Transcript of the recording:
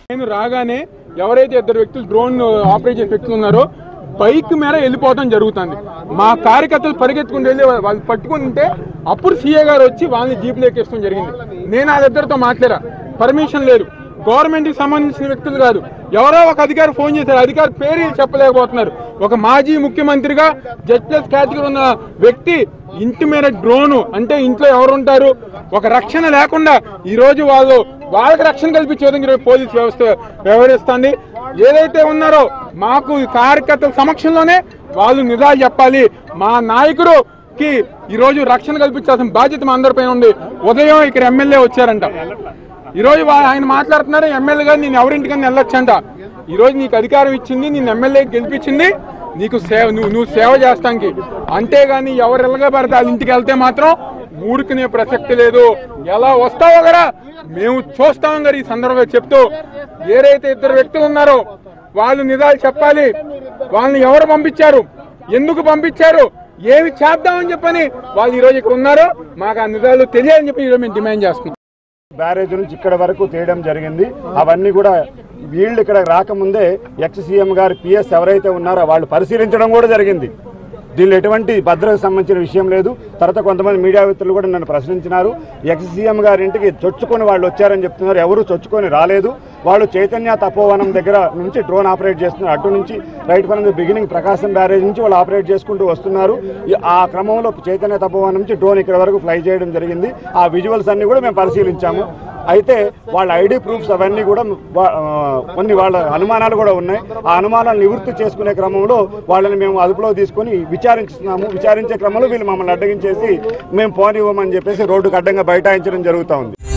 నేను రాగానే ఎవరైతే ఇద్దరు వ్యక్తులు డ్రోన్ ఆపరేట్ చేసే వ్యక్తులు ఉన్నారో బైక్ మీద వెళ్ళిపోవడం జరుగుతుంది మా కార్యకర్తలు పరిగెత్తుకుంటూ వెళ్ళి వా- వాళ్ళు పట్టుకుంటే అప్పుడు సీఏ గారు వచ్చి వాళ్ళని జీపులు ఎక్కించడం జరిగింది నేను ఆ ఇద్దరితో మాట్లాడా పర్మిషన్ లేదు గవర్నమెంట్ కి సంబంధించిన వ్యక్తులు కాదు ఎవరో ఒక అధికారి ఫోన్ చేశారు అధికారి పేరు వీళ్ళు చెప్పలేకపోతున్నారు ఒక మాజీ ముఖ్యమంత్రిగా జడ్ ప్లస్ కేటగిరీ ఉన్న వ్యక్తి ఇంటి మీద డ్రోను అంటే ఇంట్లో ఎవరు ఉంటారు ఒక రక్షణ లేకుండా ఈ రోజు వాళ్ళు వాళ్ళకి రక్షణ కల్పించే విధంగా ఈరోజు పోలీస్ వ్యవస్థ వ్యవహరిస్తుంది ఏదైతే ఉన్నారో మాకు ఈ కార్యకర్తల సమక్షంలోనే వాళ్ళు నిజాలు చెప్పాలి మా నాయకుడు కి ఈ రోజు రక్షణ కల్పించాల్సిన బాధ్యత మా అందరిపైన ఉంది ఉదయం ఇక్కడ ఎమ్మెల్యే వచ్చారంట ఈ రోజు వా- ఆయన మాట్లాడుతున్నారు ఎమ్మెల్యే గారు నేను ఎవరింటికన్నా వెళ్ళొచ్చంట ఈ రోజు నీకు అధికారం ఇచ్చింది నేను ఎమ్మెల్యే గెలిపించింది నీకు సేవ నువ్వు నువ్వు సేవ చేస్తానికి అంతేగాని ఎవరు ఎలాగా పడితే వాళ్ళ ఇంటికి వెళ్తే మాత్రం ఊరుకునే ప్రసక్తి లేదు ఎలా వస్తావో కదా మేము చూస్తాం గారు ఈ సందర్భంగా చెప్తూ ఏదైతే ఇద్దరు వ్యక్తులు ఉన్నారో వాళ్ళు నిజాలు చెప్పాలి వాళ్ళని ఎవరు పంపించారు ఎందుకు పంపించారు ఏమి చేద్దామని చెప్పని వాళ్ళు ఈ రోజు ఇక్కడ ఉన్నారో మాకు ఆ నిజాలు తెలియాలని చెప్పి ఈరోజు మేము డిమాండ్ చేస్తున్నాం బ్యారేజ్ నుంచి ఇక్కడ వరకు తీయడం జరిగింది అవన్నీ కూడా వీళ్ళు ఇక్కడ రాకముందే ఎక్స్ సీఎం గారు పిఎస్ ఎవరైతే ఉన్నారో వాళ్ళు పరిశీలించడం కూడా జరిగింది దీనిలో ఎటువంటి భద్రతకు సంబంధించిన విషయం లేదు తర్వాత కొంతమంది మీడియా వ్యక్తులు కూడా నన్ను ప్రశ్నించినారు ఎక్స్ సీఎం గారి ఇంటికి చొచ్చుకొని వాళ్ళు వచ్చారని చెప్తున్నారు ఎవరు చొచ్చుకొని రాలేదు వాళ్ళు చైతన్య తపోవనం దగ్గర నుంచి డ్రోన్ ఆపరేట్ చేస్తున్నారు అటు నుంచి right from the beginning Prakasam barrage నుంచి వాళ్ళు ఆపరేట్ చేసుకుంటూ వస్తున్నారు ఈ- ఆ క్రమంలో చైతన్య తపోవనం నుంచి డ్రోన్ ఇక్కడ వరకు ఫ్లై చేయడం జరిగింది ఆ విజువల్స్ అన్ని కూడా మేము పరిశీలించాము అయితే వాళ్ళ ఐడి ప్రూఫ్స్ అవన్నీ కూడా వా- ఆ, కొన్ని వాళ్ళ అనుమానాలు కూడా ఉన్నాయి ఆ అనుమానాలు నివృత్తి చేసుకునే క్రమంలో వాళ్ళని మేము అదుపులో తీసుకొని విచారిస్తున్నాము విచారించే క్రమంలో వీళ్ళు మమ్మల్ని అడ్డగించేసి మేము పోనివ్వమని చెప్పేసి రోడ్డుకు అడ్డంగా బైఠాయించడం జరుగుతూ ఉంది